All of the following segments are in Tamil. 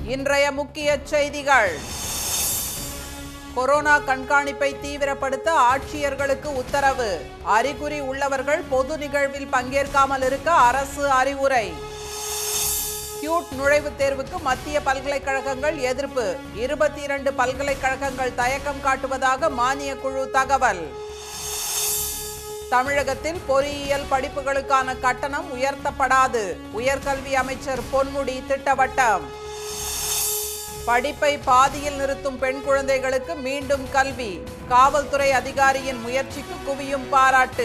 இன்றைய முக்கிய செய்திகள் கொரோனா கண்காணிப்பை தீவிரப்படுத்த ஆட்சியர்களுக்கு உத்தரவு அறிகுறி உள்ளவர்கள் பொது நிகழ்வில் பங்கேற்காமல் இருக்க அரசு அறிவுரை கியூட் நுழைவுத் தேர்வுக்கு மத்திய பல்கலைக்கழகங்கள் எதிர்ப்பு இருபத்தி இரண்டு பல்கலைக்கழகங்கள் தயக்கம் காட்டுவதாக மானிய குழு தகவல் தமிழகத்தில் பொறியியல் படிப்புகளுக்கான கட்டணம் உயர்த்தப்படாது உயர்கல்வி அமைச்சர் பொன்முடி திட்டவட்டம் படிப்பை பாதியில் நிறுத்தும் பெண் குழந்தைகளுக்கு மீண்டும் கல்வி காவல்துறை அதிகாரியின் முயற்சிக்கு குவியும் பாராட்டு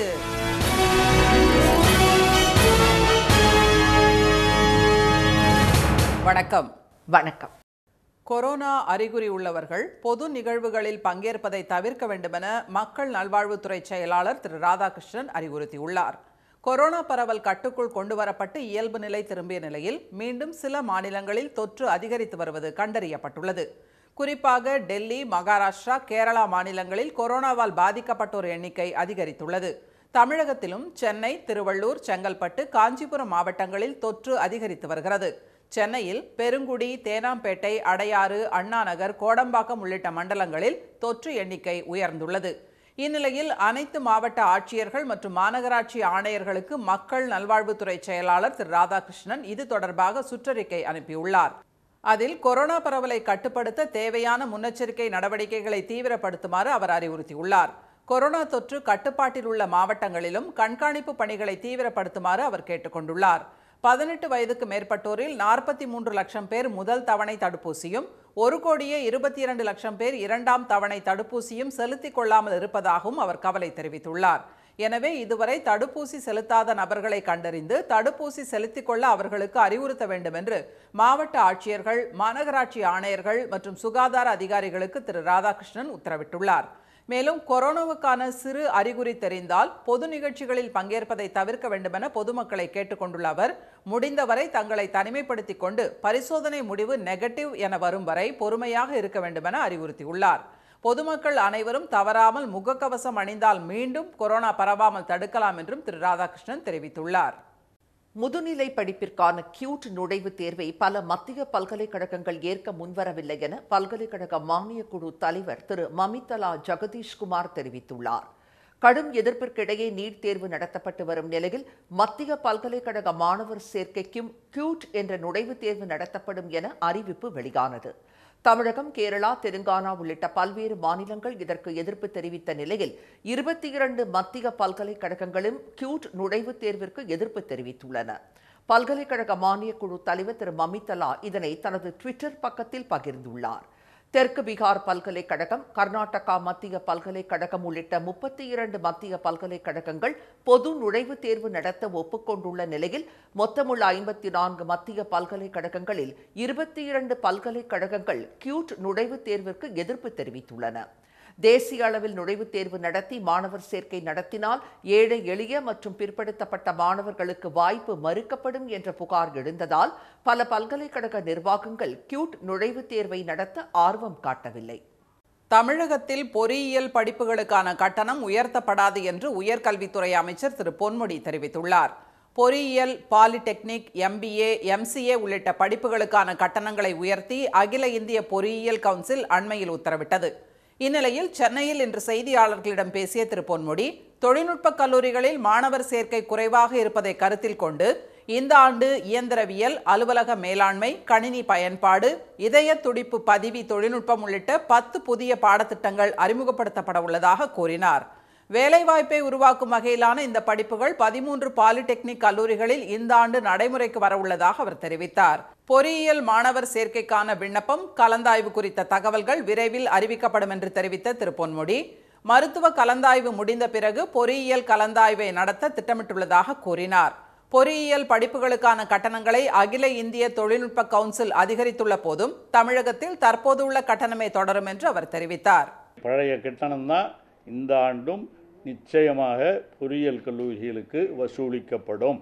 வணக்கம் வணக்கம் கொரோனா அறிகுறி உள்ளவர்கள் பொது நிகழ்வுகளில் பங்கேற்பதை தவிர்க்க வேண்டுமென மக்கள் நல்வாழ்வுத்துறை செயலாளர் திரு ராதாகிருஷ்ணன் அறிவுறுத்தியுள்ளார் கொரோனா பரவல் கட்டுக்குள் கொண்டுவரப்பட்டு இயல்பு நிலை திரும்பிய நிலையில் மீண்டும் சில மாநிலங்களில் தொற்று அதிகரித்து வருவது கண்டறியப்பட்டுள்ளது குறிப்பாக டெல்லி மகாராஷ்டிரா கேரளா மாநிலங்களில் கொரோனாவால் பாதிக்கப்பட்டோர் எண்ணிக்கை அதிகரித்துள்ளது தமிழகத்திலும் சென்னை திருவள்ளூர் செங்கல்பட்டு காஞ்சிபுரம் மாவட்டங்களில் தொற்று அதிகரித்து வருகிறது சென்னையில் பெருங்குடி தேனாம்பேட்டை அடையாறு அண்ணாநகர் கோடம்பாக்கம் உள்ளிட்ட மண்டலங்களில் தொற்று எண்ணிக்கை உயர்ந்துள்ளது இந்நிலையில் அனைத்து மாவட்ட ஆட்சியர்கள் மற்றும் மாநகராட்சி ஆணையர்களுக்கு மக்கள் நல்வாழ்வுத்துறை செயலாளர் திரு ராதாகிருஷ்ணன் இது தொடர்பாக சுற்றறிக்கை அனுப்பியுள்ளார் அதில் கொரோனா பரவலை கட்டுப்படுத்த தேவையான முன்னெச்சரிக்கை நடவடிக்கைகளை தீவிரப்படுத்துமாறு அவர் அறிவுறுத்தியுள்ளார் கொரோனா தொற்று கட்டுப்பாட்டில் உள்ள மாவட்டங்களிலும் கண்காணிப்பு பணிகளை தீவிரப்படுத்துமாறு அவர் கேட்டுக்கொண்டுள்ளார் பதினெட்டு வயதுக்கு மேற்பட்டோரில் நாற்பத்தி மூன்று லட்சம் பேர் முதல் தவணை தடுப்பூசியும் ஒரு கோடியே இருபத்தி இரண்டு லட்சம் பேர் இரண்டாம் தவணை தடுப்பூசியும் செலுத்திக் கொள்ளாமல் இருப்பதாகவும் அவர் கவலை தெரிவித்துள்ளார் எனவே இதுவரை தடுப்பூசி செலுத்தாத நபர்களை கண்டறிந்து தடுப்பூசி செலுத்திக் கொள்ள அவர்களுக்கு அறிவுறுத்த வேண்டும் என்று மாவட்ட ஆட்சியர்கள் மாநகராட்சி ஆணையர்கள் மற்றும் சுகாதார அதிகாரிகளுக்கு திரு ராதாகிருஷ்ணன் உத்தரவிட்டுள்ளார் மேலும் கொரோனாவுக்கான சிறு அறிகுறி தெரிந்தால் பொது நிகழ்ச்சிகளில் பங்கேற்பதை தவிர்க்க வேண்டுமென பொதுமக்களை கேட்டுக்கொண்டுள்ள அவர் முடிந்தவரை தங்களை தனிமைப்படுத்திக் கொண்டு பரிசோதனை முடிவு நெகட்டிவ் என வரும் வரை பொறுமையாக இருக்க வேண்டுமென அறிவுறுத்தியுள்ளார் பொதுமக்கள் அனைவரும் தவறாமல் முகக்கவசம் அணிந்தால் மீண்டும் கொரோனா பரவாமல் தடுக்கலாம் என்றும் திரு ராதாகிருஷ்ணன் தெரிவித்துள்ளார் முதுநிலை படிப்பிற்கான கியூட் நுழைவுத் தேர்வை பல மத்திய பல்கலைக்கழகங்கள் ஏற்க முன்வரவில்லை என பல்கலைக்கழக மானியக் குழு தலைவர் திரு மமிதலா ஜெகதீஷ்குமார் தெரிவித்துள்ளார் கடும் எதிர்ப்பிற்கிடையே நீட் தேர்வு நடத்தப்பட்டு வரும் நிலையில் மத்திய பல்கலைக்கழக மாணவர் சேர்க்கைக்கும் கியூட் என்ற நுழைவுத் தேர்வு நடத்தப்படும் என அறிவிப்பு வெளியானது தமிழகம் கேரளா தெலுங்கானா உள்ளிட்ட பல்வேறு மாநிலங்கள் இதற்கு எதிர்ப்பு தெரிவித்த நிலையில் இருபத்தி இரண்டு மத்திய பல்கலைக்கழகங்களும் கியூட் நுழைவுத் தேர்விற்கு எதிர்ப்பு தெரிவித்துள்ளன பல்கலைக்கழக மானியக் குழு தலைவர் திரு மமிதலா இதனை தனது ட்விட்டர் பக்கத்தில் பகிர்ந்துள்ளார் தெற்கு பீகார் பல்கலைக்கழகம் கர்நாடகா மத்திய பல்கலைக்கழகம் உள்ளிட்ட முப்பத்தி இரண்டு மத்திய பல்கலைக்கழகங்கள் பொது நுழைவுத் தேர்வு நடத்த ஒப்புக்கொண்டுள்ள நிலையில் மொத்தமுள்ள ஐம்பத்தி நான்கு மத்திய பல்கலைக்கழகங்களில் இருபத்தி இரண்டு பல்கலைக்கழகங்கள் கியூட் நுழைவுத் தேர்விற்கு எதிர்ப்பு தெரிவித்துள்ளன தேசிய அளவில் நுழைவுத் தேர்வு நடத்தி மாணவர் சேர்க்கை நடத்தினால் ஏழை எளிய மற்றும் பிற்படுத்தப்பட்ட மாணவர்களுக்கு வாய்ப்பு மறுக்கப்படும் என்ற புகார் எழுந்ததால் பல பல்கலைக்கழக நிர்வாகங்கள் கியூட் நுழைவுத் தேர்வை நடத்த ஆர்வம் காட்டவில்லை தமிழகத்தில் பொறியியல் படிப்புகளுக்கான கட்டணம் உயர்த்தப்படாது என்று உயர்கல்வித்துறை அமைச்சர் திரு பொன்முடி தெரிவித்துள்ளார் பொறியியல் பாலிடெக்னிக் எம்பிஏ எம்சிஏ உள்ளிட்ட படிப்புகளுக்கான கட்டணங்களை உயர்த்தி அகில இந்திய பொறியியல் கவுன்சில் அண்மையில் உத்தரவிட்டது இந்நிலையில் சென்னையில் இன்று செய்தியாளர்களிடம் பேசிய திரு பொன்முடி தொழில்நுட்ப கல்லூரிகளில் மாணவர் சேர்க்கை குறைவாக இருப்பதை கருத்தில் கொண்டு இந்த ஆண்டு இயந்திரவியல் அலுவலக மேலாண்மை கணினி பயன்பாடு இதய துடிப்பு பதிவி தொழில்நுட்பம் உள்ளிட்ட பத்து புதிய பாடத்திட்டங்கள் அறிமுகப்படுத்தப்பட உள்ளதாக கூறினார் வேலைவாய்ப்பை உருவாக்கும் வகையிலான இந்த படிப்புகள் பதிமூன்று பாலிடெக்னிக் கல்லூரிகளில் இந்த ஆண்டு நடைமுறைக்கு வரவுள்ளதாக அவர் தெரிவித்தார் பொறியியல் மாணவர் சேர்க்கைக்கான விண்ணப்பம் கலந்தாய்வு குறித்த தகவல்கள் விரைவில் அறிவிக்கப்படும் என்று தெரிவித்த திரு பொன்முடி மருத்துவ கலந்தாய்வு முடிந்த பிறகு பொறியியல் கலந்தாய்வை நடத்த திட்டமிட்டுள்ளதாக கூறினார் பொறியியல் படிப்புகளுக்கான கட்டணங்களை அகில இந்திய தொழில்நுட்ப கவுன்சில் அதிகரித்துள்ள போதும் தமிழகத்தில் தற்போதுள்ள கட்டணமே தொடரும் என்று அவர் தெரிவித்தார் பழைய கட்டணம் தான் இந்த ஆண்டும் நிச்சயமாக பொறியியல் கல்லூரிகளுக்கு வசூலிக்கப்படும்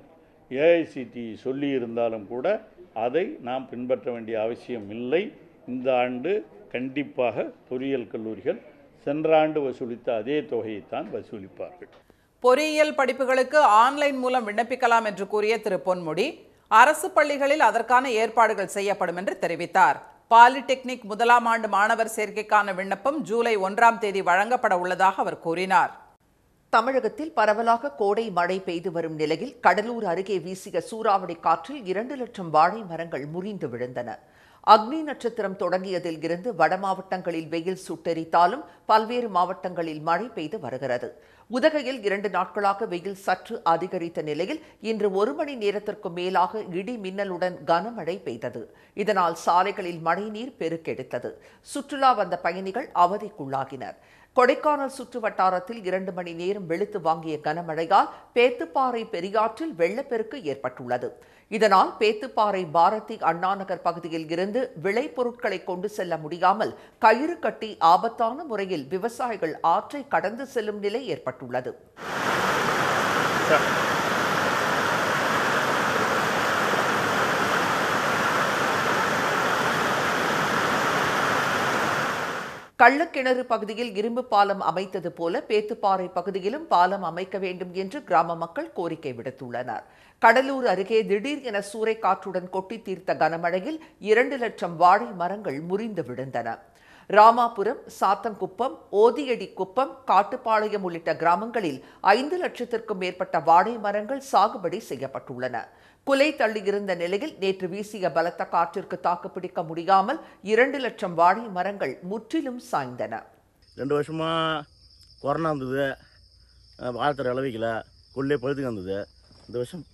ஏஐசிடி சொல்லி இருந்தாலும் கூட அதை நாம் பின்பற்ற வேண்டிய அவசியம் இல்லை இந்த ஆண்டு கண்டிப்பாக பொறியியல் கல்லூரிகள் சென்ற ஆண்டு வசூலித்த அதே தொகையைத்தான் வசூலிப்பார்கள் பொறியியல் படிப்புகளுக்கு ஆன்லைன் மூலம் விண்ணப்பிக்கலாம் என்று கூறிய திரு பொன்முடி அரசு பள்ளிகளில் அதற்கான ஏற்பாடுகள் செய்யப்படும் என்று தெரிவித்தார் பாலிடெக்னிக் முதலாம் ஆண்டு மாணவர் சேர்க்கைக்கான விண்ணப்பம் ஜூலை ஒன்றாம் தேதி வழங்கப்பட உள்ளதாக அவர் கூறினார் தமிழகத்தில் பரவலாக கோடை மழை பெய்து வரும் நிலையில் கடலூர் அருகே வீசிய சூறாவளி காற்றில் இரண்டு லட்சம் வாழை மரங்கள் முறிந்து விழுந்தன அக்னி நட்சத்திரம் தொடங்கியதில் இருந்து வட மாவட்டங்களில் வெயில் சுட்டெரித்தாலும் பல்வேறு மாவட்டங்களில் மழை பெய்து வருகிறது உதகையில் இரண்டு நாட்களாக வெயில் சற்று அதிகரித்த நிலையில் இன்று ஒரு மணி நேரத்திற்கு மேலாக இடி மின்னலுடன் கனமழை பெய்தது இதனால் சாலைகளில் மழைநீர் பெருக்கெடுத்தது சுற்றுலா வந்த பயணிகள் அவதிக்குள்ளாகினர் கொடைக்கானல் சுற்று வட்டாரத்தில் இரண்டு மணி நேரம் வெளுத்து வாங்கிய கனமழையால் பேத்துப்பாறை பெரியாற்றில் வெள்ளப்பெருக்கு ஏற்பட்டுள்ளது இதனால் பேத்துப்பாறை பாரதி அண்ணாநகர் பகுதியில் இருந்து விளைபொருட்களை கொண்டு செல்ல முடியாமல் கயிறு கட்டி ஆபத்தான முறையில் விவசாயிகள் ஆற்றை கடந்து செல்லும் நிலை ஏற்பட்டுள்ளது கள்ளக்கிணறு பகுதியில் இரும்பு பாலம் அமைத்தது போல பேத்துப்பாறை பகுதியிலும் பாலம் அமைக்க வேண்டும் என்று கிராம மக்கள் கோரிக்கை விடுத்துள்ளனர் கடலூர் அருகே திடீர் என சூறைக்காற்றுடன் கொட்டி தீர்த்த கனமழையில் இரண்டு லட்சம் வாழை மரங்கள் முறிந்து விழுந்தன ராமாபுரம் சாத்தங்குப்பம் ஓதியடி குப்பம் காட்டுப்பாளையம் உள்ளிட்ட கிராமங்களில் ஐந்து லட்சத்திற்கும் மேற்பட்ட வாழை மரங்கள் சாகுபடி செய்யப்பட்டுள்ளன குலை தள்ளியிருந்த நிலையில் நேற்று வீசிய பலத்த காற்றிற்கு தாக்குப்பிடிக்க முடியாமல் இரண்டு லட்சம் வாழை மரங்கள் முற்றிலும் சாய்ந்தன ரெண்டு வருஷமாக கொரோனா இருந்தது வாழத்தர அளவிக்கல கொள்ளே பழுத்துக்கு வந்தது இந்த வருஷம்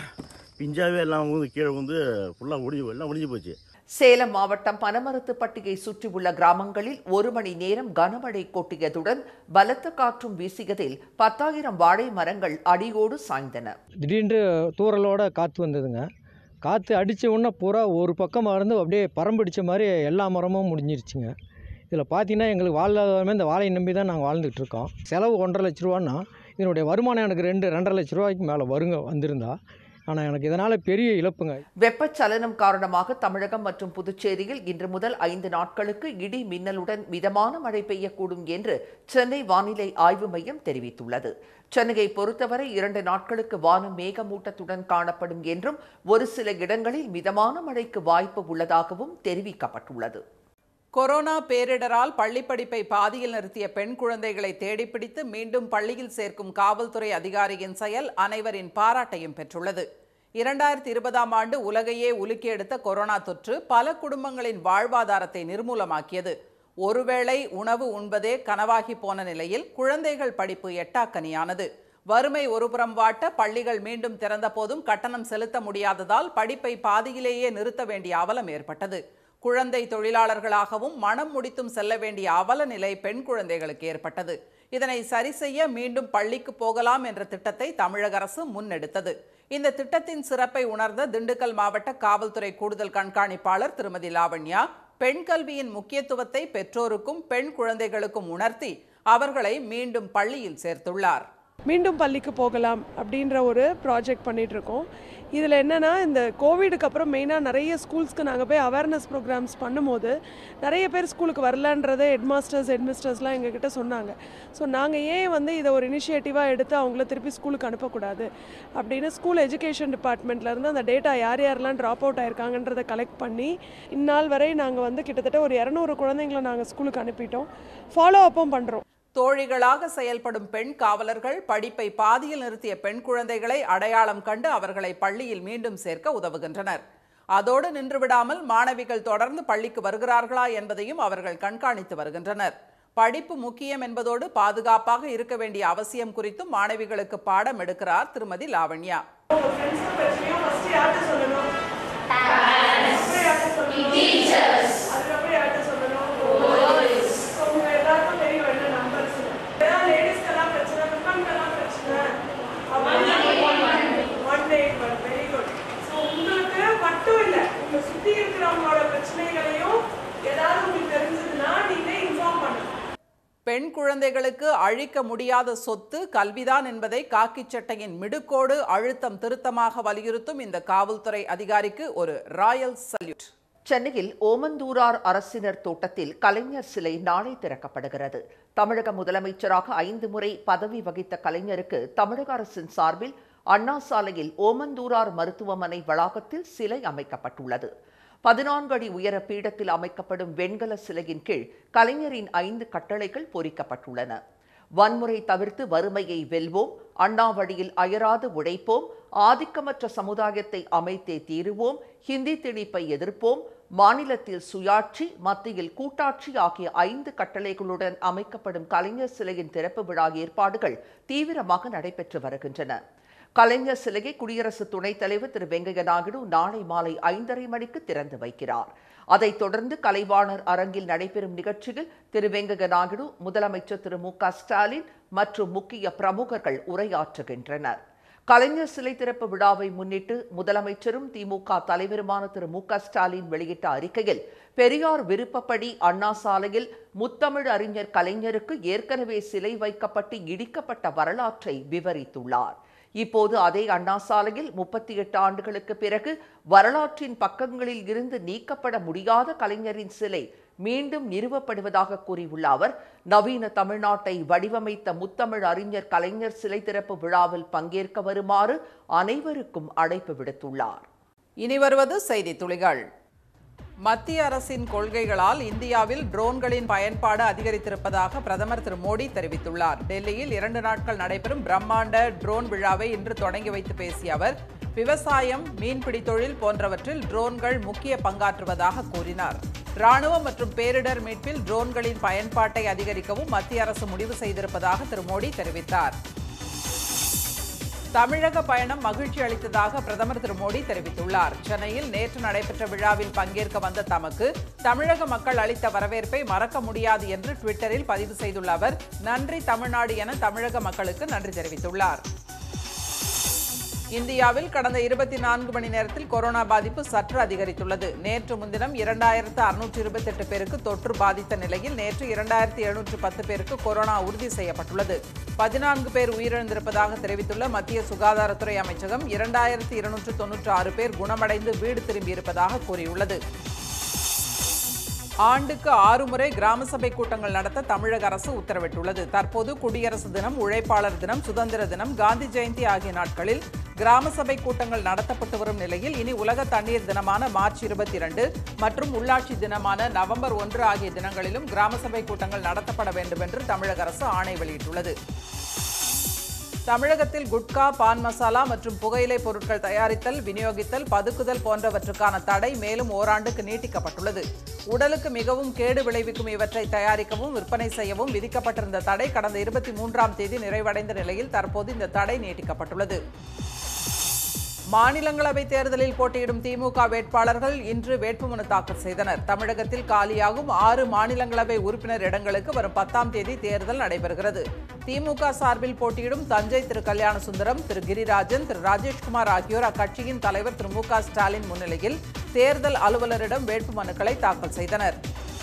பிஞ்சாவே எல்லாம் வந்து கீழே வந்து ஃபுல்லாக ஒடிஞ்சு எல்லாம் ஒடிஞ்சு போச்சு சேலம் மாவட்டம் பனமரத்துப்பட்டியை சுற்றியுள்ள கிராமங்களில் ஒரு மணி நேரம் கனமழை கொட்டியதுடன் பலத்த காற்றும் வீசியதில் பத்தாயிரம் வாழை மரங்கள் அடியோடு சாய்ந்தன திடீர்னு தூறலோட காற்று வந்ததுங்க காற்று அடித்த உடனே பூரா ஒரு பக்கமாக இருந்து அப்படியே பரம்பிடிச்ச மாதிரி எல்லா மரமும் முடிஞ்சிருச்சுங்க இதில் பார்த்தீங்கன்னா எங்களுக்கு வாழ்வாதாரமே இந்த வாழையை நம்பி தான் நாங்கள் வாழ்ந்துட்டு இருக்கோம் செலவு ஒன்றரை லட்ச ரூபான்னா இதனுடைய வருமானம் எனக்கு ரெண்டு ரெண்டரை லட்ச ரூபாய்க்கு மேலே வருங்க வந்திருந்தா ஆனால் எனக்கு இதனால் பெரிய இழப்புங்க வெப்பச்சலனம் காரணமாக தமிழகம் மற்றும் புதுச்சேரியில் இன்று முதல் ஐந்து நாட்களுக்கு இடி மின்னலுடன் மிதமான மழை பெய்யக்கூடும் என்று சென்னை வானிலை ஆய்வு மையம் தெரிவித்துள்ளது சென்னையை பொறுத்தவரை இரண்டு நாட்களுக்கு வானம் மேகமூட்டத்துடன் காணப்படும் என்றும் ஒரு சில இடங்களில் மிதமான மழைக்கு வாய்ப்பு உள்ளதாகவும் தெரிவிக்கப்பட்டுள்ளது கொரோனா பேரிடரால் பள்ளிப்படிப்பை பாதியில் நிறுத்திய பெண் குழந்தைகளை தேடிப்பிடித்து மீண்டும் பள்ளியில் சேர்க்கும் காவல்துறை அதிகாரியின் செயல் அனைவரின் பாராட்டையும் பெற்றுள்ளது இரண்டாயிரத்தி இருபதாம் ஆண்டு உலகையே உலுக்கி எடுத்த கொரோனா தொற்று பல குடும்பங்களின் வாழ்வாதாரத்தை நிர்மூலமாக்கியது ஒருவேளை உணவு உண்பதே கனவாகி போன நிலையில் குழந்தைகள் படிப்பு எட்டாக்கனியானது வறுமை ஒருபுறம் வாட்ட பள்ளிகள் மீண்டும் திறந்த போதும் கட்டணம் செலுத்த முடியாததால் படிப்பை பாதியிலேயே நிறுத்த வேண்டிய அவலம் ஏற்பட்டது குழந்தை தொழிலாளர்களாகவும் மனம் முடித்தும் செல்ல வேண்டிய அவல நிலை பெண் குழந்தைகளுக்கு ஏற்பட்டது இதனை சரி செய்ய மீண்டும் பள்ளிக்கு போகலாம் என்ற திட்டத்தை தமிழக அரசு முன்னெடுத்தது இந்த திட்டத்தின் சிறப்பை உணர்ந்த திண்டுக்கல் மாவட்ட காவல்துறை கூடுதல் கண்காணிப்பாளர் திருமதி லாவண்யா பெண் கல்வியின் முக்கியத்துவத்தை பெற்றோருக்கும் பெண் குழந்தைகளுக்கும் உணர்த்தி அவர்களை மீண்டும் பள்ளியில் சேர்த்துள்ளார் மீண்டும் பள்ளிக்கு போகலாம் அப்படின்ற ஒரு ப்ராஜெக்ட் பண்ணிட்டு இருக்கோம் இதில் என்னென்னா இந்த கோவிடுக்கு அப்புறம் மெயினாக நிறைய ஸ்கூல்ஸ்க்கு நாங்கள் போய் அவேர்னஸ் ப்ரோக்ராம்ஸ் பண்ணும்போது நிறைய பேர் ஸ்கூலுக்கு வரலன்றதை ஹெட் மாஸ்டர்ஸ் ஹெட் மிஸ்டர்ஸ்லாம் எங்ககிட்ட சொன்னாங்க ஸோ நாங்கள் ஏன் வந்து இதை ஒரு இனிஷியேட்டிவாக எடுத்து அவங்கள திருப்பி ஸ்கூலுக்கு அனுப்பக்கூடாது அப்படின்னு ஸ்கூல் எஜுகேஷன் டிபார்ட்மெண்ட்லேருந்து அந்த டேட்டா யார் யாரெல்லாம் ட்ராப் அவுட் ஆயிருக்காங்கன்றதை கலெக்ட் பண்ணி இந்நாள் வரை நாங்கள் வந்து கிட்டத்தட்ட ஒரு இரநூறு குழந்தைங்களை நாங்கள் ஸ்கூலுக்கு அனுப்பிட்டோம் ஃபாலோ அப்பும் பண்ணுறோம் தோழிகளாக செயல்படும் பெண் காவலர்கள் படிப்பை பாதியில் நிறுத்திய பெண் குழந்தைகளை அடையாளம் கண்டு அவர்களை பள்ளியில் மீண்டும் சேர்க்க உதவுகின்றனர் அதோடு நின்றுவிடாமல் மாணவிகள் தொடர்ந்து பள்ளிக்கு வருகிறார்களா என்பதையும் அவர்கள் கண்காணித்து வருகின்றனர் படிப்பு முக்கியம் என்பதோடு பாதுகாப்பாக இருக்க வேண்டிய அவசியம் குறித்தும் மாணவிகளுக்கு பாடம் எடுக்கிறார் திருமதி லாவண்யா உங்களுக்கு மட்டும் இல்ல உங்க சுத்தி இருக்கிறவங்களோட பிரச்சனைகளையும் ஏதாவது உங்களுக்கு தெரிஞ்சதுன்னா நீங்க இன்ஃபார்ம் பண்ணுங்க பெண் குழந்தைகளுக்கு அழிக்க முடியாத சொத்து கல்விதான் என்பதை காக்கிச் சட்டையின் மிடுக்கோடு அழுத்தம் திருத்தமாக வலியுறுத்தும் இந்த காவல்துறை அதிகாரிக்கு ஒரு ராயல் சல்யூட் சென்னையில் ஓமந்தூரார் அரசினர் தோட்டத்தில் கலைஞர் சிலை நாளை திறக்கப்படுகிறது தமிழக முதலமைச்சராக ஐந்து முறை பதவி வகித்த கலைஞருக்கு தமிழக அரசின் சார்பில் அண்ணா சாலையில் ஓமந்தூரார் மருத்துவமனை வளாகத்தில் சிலை அமைக்கப்பட்டுள்ளது பதினான்கு அடி உயர பீடத்தில் அமைக்கப்படும் வெண்கல சிலையின் கீழ் கலைஞரின் ஐந்து கட்டளைகள் பொறிக்கப்பட்டுள்ளன வன்முறை தவிர்த்து வறுமையை வெல்வோம் அண்ணா வழியில் அயராது உழைப்போம் ஆதிக்கமற்ற சமுதாயத்தை அமைத்தே தீருவோம் ஹிந்தி திணிப்பை எதிர்ப்போம் மாநிலத்தில் சுயாட்சி மத்தியில் கூட்டாட்சி ஆகிய ஐந்து கட்டளைகளுடன் அமைக்கப்படும் கலைஞர் சிலையின் திறப்பு விழா ஏற்பாடுகள் தீவிரமாக நடைபெற்று வருகின்றன கலைஞர் சிலையை குடியரசு துணைத் தலைவர் திரு வெங்கையா நாயுடு நாளை மாலை ஐந்தரை மணிக்கு திறந்து வைக்கிறார் அதைத் தொடர்ந்து கலைவாணர் அரங்கில் நடைபெறும் நிகழ்ச்சியில் திரு வெங்கையா நாயுடு முதலமைச்சர் திரு மு க ஸ்டாலின் மற்றும் முக்கிய பிரமுகர்கள் உரையாற்றுகின்றனர் கலைஞர் சிலை திறப்பு விழாவை முன்னிட்டு முதலமைச்சரும் திமுக தலைவருமான திரு மு க ஸ்டாலின் வெளியிட்ட அறிக்கையில் பெரியார் விருப்பப்படி அண்ணா சாலையில் முத்தமிழ் அறிஞர் கலைஞருக்கு ஏற்கனவே சிலை வைக்கப்பட்டு இடிக்கப்பட்ட வரலாற்றை விவரித்துள்ளார் இப்போது அதே அண்ணா சாலையில் முப்பத்தி எட்டு ஆண்டுகளுக்கு பிறகு வரலாற்றின் பக்கங்களில் இருந்து நீக்கப்பட முடியாத கலைஞரின் சிலை மீண்டும் நிறுவப்படுவதாக கூறியுள்ள அவர் நவீன தமிழ்நாட்டை வடிவமைத்த முத்தமிழ் அறிஞர் கலைஞர் சிலை திறப்பு விழாவில் பங்கேற்க வருமாறு அனைவருக்கும் அழைப்பு விடுத்துள்ளார் இனி வருவது செய்தி துளிகள் மத்திய அரசின் கொள்கைகளால் இந்தியாவில் ட்ரோன்களின் பயன்பாடு அதிகரித்திருப்பதாக பிரதமர் திரு மோடி தெரிவித்துள்ளார் டெல்லியில் இரண்டு நாட்கள் நடைபெறும் பிரம்மாண்ட ட்ரோன் விழாவை இன்று தொடங்கி வைத்து பேசிய அவர் விவசாயம் மீன்பிடி தொழில் போன்றவற்றில் ட்ரோன்கள் முக்கிய பங்காற்றுவதாக கூறினார் ராணுவம் மற்றும் பேரிடர் மீட்பில் ட்ரோன்களின் பயன்பாட்டை அதிகரிக்கவும் மத்திய அரசு முடிவு செய்திருப்பதாக திரு மோடி தெரிவித்தார் தமிழக பயணம் மகிழ்ச்சி அளித்ததாக பிரதமர் திரு மோடி தெரிவித்துள்ளார் சென்னையில் நேற்று நடைபெற்ற விழாவில் பங்கேற்க வந்த தமக்கு தமிழக மக்கள் அளித்த வரவேற்பை மறக்க முடியாது என்று ட்விட்டரில் பதிவு செய்துள்ள அவர் நன்றி தமிழ்நாடு என தமிழக மக்களுக்கு நன்றி தெரிவித்துள்ளார் இந்தியாவில் கடந்த இருபத்தி நான்கு மணி நேரத்தில் கொரோனா பாதிப்பு சற்று அதிகரித்துள்ளது நேற்று முன்தினம் இரண்டாயிரத்து அறுநூற்று இருபத்தி எட்டு பேருக்கு தொற்று பாதித்த நிலையில் நேற்று இரண்டாயிரத்தி எழுநூற்று பத்து பேருக்கு கொரோனா உறுதி செய்யப்பட்டுள்ளது பதினான்கு பேர் உயிரிழந்திருப்பதாக தெரிவித்துள்ள மத்திய சுகாதாரத்துறை அமைச்சகம் இரண்டாயிரத்தி இருநூற்று தொன்னூற்று ஆறு பேர் குணமடைந்து வீடு திரும்பியிருப்பதாக கூறியுள்ளது ஆண்டுக்கு ஆறு முறை கிராம சபை கூட்டங்கள் நடத்த தமிழக அரசு உத்தரவிட்டுள்ளது தற்போது குடியரசு தினம் உழைப்பாளர் தினம் சுதந்திர தினம் காந்தி ஜெயந்தி ஆகிய நாட்களில் கிராம சபை கூட்டங்கள் நடத்தப்பட்டு வரும் நிலையில் இனி உலக தண்ணீர் தினமான மார்ச் இருபத்தி இரண்டு மற்றும் உள்ளாட்சி தினமான நவம்பர் ஒன்று ஆகிய தினங்களிலும் கிராம சபை கூட்டங்கள் நடத்தப்பட வேண்டும் என்று தமிழக அரசு ஆணை வெளியிட்டுள்ளது தமிழகத்தில் குட்கா பான் மசாலா மற்றும் புகையிலை பொருட்கள் தயாரித்தல் விநியோகித்தல் பதுக்குதல் போன்றவற்றுக்கான தடை மேலும் ஓராண்டுக்கு நீட்டிக்கப்பட்டுள்ளது உடலுக்கு மிகவும் கேடு விளைவிக்கும் இவற்றை தயாரிக்கவும் விற்பனை செய்யவும் விதிக்கப்பட்டிருந்த தடை கடந்த இருபத்தி மூன்றாம் தேதி நிறைவடைந்த நிலையில் தற்போது இந்த தடை நீட்டிக்கப்பட்டுள்ளது மாநிலங்களவை தேர்தலில் போட்டியிடும் திமுக வேட்பாளர்கள் இன்று வேட்புமனு தாக்கல் செய்தனர் தமிழகத்தில் காலியாகும் ஆறு மாநிலங்களவை உறுப்பினர் இடங்களுக்கு வரும் பத்தாம் தேதி தேர்தல் நடைபெறுகிறது திமுக சார்பில் போட்டியிடும் தஞ்சை திரு கல்யாண சுந்தரம் திரு கிரிராஜன் திரு ராஜேஷ்குமார் ஆகியோர் அக்கட்சியின் தலைவர் திரு மு க ஸ்டாலின் முன்னிலையில் தேர்தல் அலுவலரிடம் வேட்புமனுக்களை தாக்கல் செய்தனர்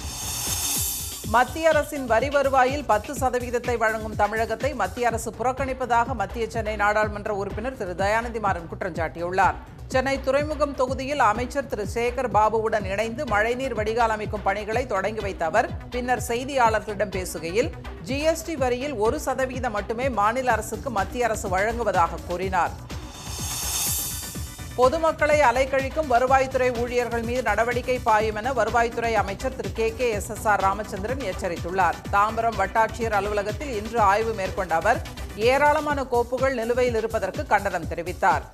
மத்திய அரசின் வரி வருவாயில் பத்து சதவீதத்தை வழங்கும் தமிழகத்தை மத்திய அரசு புறக்கணிப்பதாக மத்திய சென்னை நாடாளுமன்ற உறுப்பினர் திரு தயாநிதி மாறன் குற்றம் சாட்டியுள்ளார் சென்னை துறைமுகம் தொகுதியில் அமைச்சர் திரு சேகர் பாபுவுடன் இணைந்து மழைநீர் வடிகால் அமைக்கும் பணிகளை தொடங்கி வைத்த அவர் பின்னர் செய்தியாளர்களிடம் பேசுகையில் ஜிஎஸ்டி வரியில் ஒரு சதவீதம் மட்டுமே மாநில அரசுக்கு மத்திய அரசு வழங்குவதாக கூறினார் பொதுமக்களை அலைக்கழிக்கும் வருவாய்த்துறை ஊழியர்கள் மீது நடவடிக்கை பாயும் என வருவாய்த்துறை அமைச்சர் திரு K K S S R Ramachandran எச்சரித்துள்ளார் தாம்பரம் வட்டாட்சியர் அலுவலகத்தில் இன்று ஆய்வு மேற்கொண்ட அவர் ஏராளமான கோப்புகள் நிலுவையில் இருப்பதற்கு கண்டனம் தெரிவித்தார்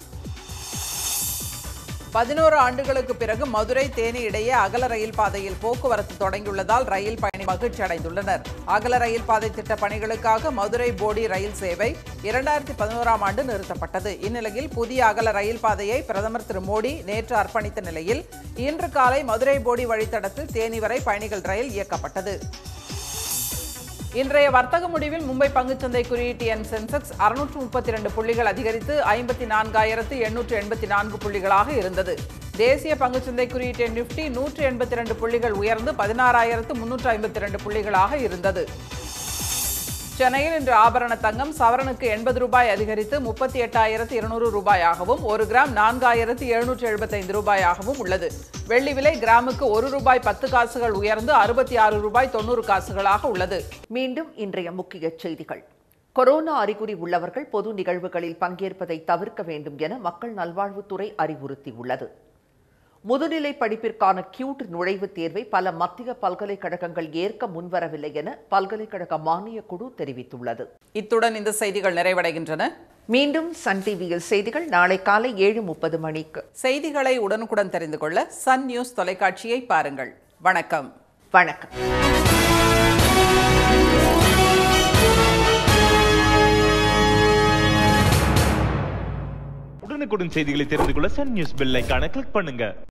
பதினோரு ஆண்டுகளுக்கு பிறகு மதுரை தேனி இடையே அகல ரயில் பாதையில் போக்குவரத்து தொடங்கியுள்ளதால் ரயில் பயணி மகிழ்ச்சி அடைந்துள்ளனர் அகல ரயில் பாதை திட்ட பணிகளுக்காக மதுரை போடி ரயில் சேவை இரண்டாயிரத்தி பதினோராம் ஆண்டு நிறுத்தப்பட்டது இந்நிலையில் புதிய அகல ரயில் பாதையை பிரதமர் திரு மோடி நேற்று அர்ப்பணித்த நிலையில் இன்று காலை மதுரை போடி வழித்தடத்தில் தேனி வரை பயணிகள் ரயில் இயக்கப்பட்டது இன்றைய வர்த்தக முடிவில் மும்பை பங்குச்சந்தை குறியீட்டு எண் சென்செக்ஸ் அறுநூற்று முப்பத்தி இரண்டு புள்ளிகள் அதிகரித்து ஐம்பத்தி நான்காயிரத்து எண்ணூற்று எண்பத்தி நான்கு புள்ளிகளாக இருந்தது தேசிய பங்குச்சந்தை குறியீட்டு எண் நிப்டி நூற்று எண்பத்தி இரண்டு புள்ளிகள் உயர்ந்து பதினாறாயிரத்து முன்னூற்று ஐம்பத்தி இரண்டு புள்ளிகளாக இருந்தது சென்னையில் இன்று ஆபரண தங்கம் சவரனுக்கு எண்பது ரூபாய் அதிகரித்து முப்பத்தி எட்டாயிரத்து இருநூறு ரூபாயாகவும் ஒரு கிராம் நான்காயிரத்து எழுநூற்று எழுபத்தைந்து ரூபாயாகவும் உள்ளது வெள்ளி விலை கிராமுக்கு ஒரு ரூபாய் பத்து காசுகள் உயர்ந்து அறுபத்தி ஆறு ரூபாய் தொண்ணூறு காசுகளாக உள்ளது மீண்டும் இன்றைய முக்கிய செய்திகள் கொரோனா அறிகுறி உள்ளவர்கள் பொது நிகழ்வுகளில் பங்கேற்பதை தவிர்க்க வேண்டும் என மக்கள் நல்வாழ்வுத்துறை அறிவுறுத்தியுள்ளது முதுநிலை படிப்பிற்கான கியூட் நுழைவுத் தேர்வை பல மத்திய பல்கலைக்கழகங்கள் ஏற்க முன்வரவில்லை என பல்கலைக்கழக மானியக் குழு தெரிவித்துள்ளது இத்துடன் இந்த செய்திகள் நிறைவடைகின்றன மீண்டும் சன் டிவியில் செய்திகள் நாளை காலை ஏழு முப்பது மணிக்கு செய்திகளை உடனுக்குடன் தெரிந்து கொள்ள சன் நியூஸ் தொலைக்காட்சியை பாருங்கள் வணக்கம் வணக்கம் உடனுக்குடன் செய்திகளை தெரிந்து கொள்ள சன் நியூஸ் பெல் ஐகானை கிளிக் பண்ணுங்க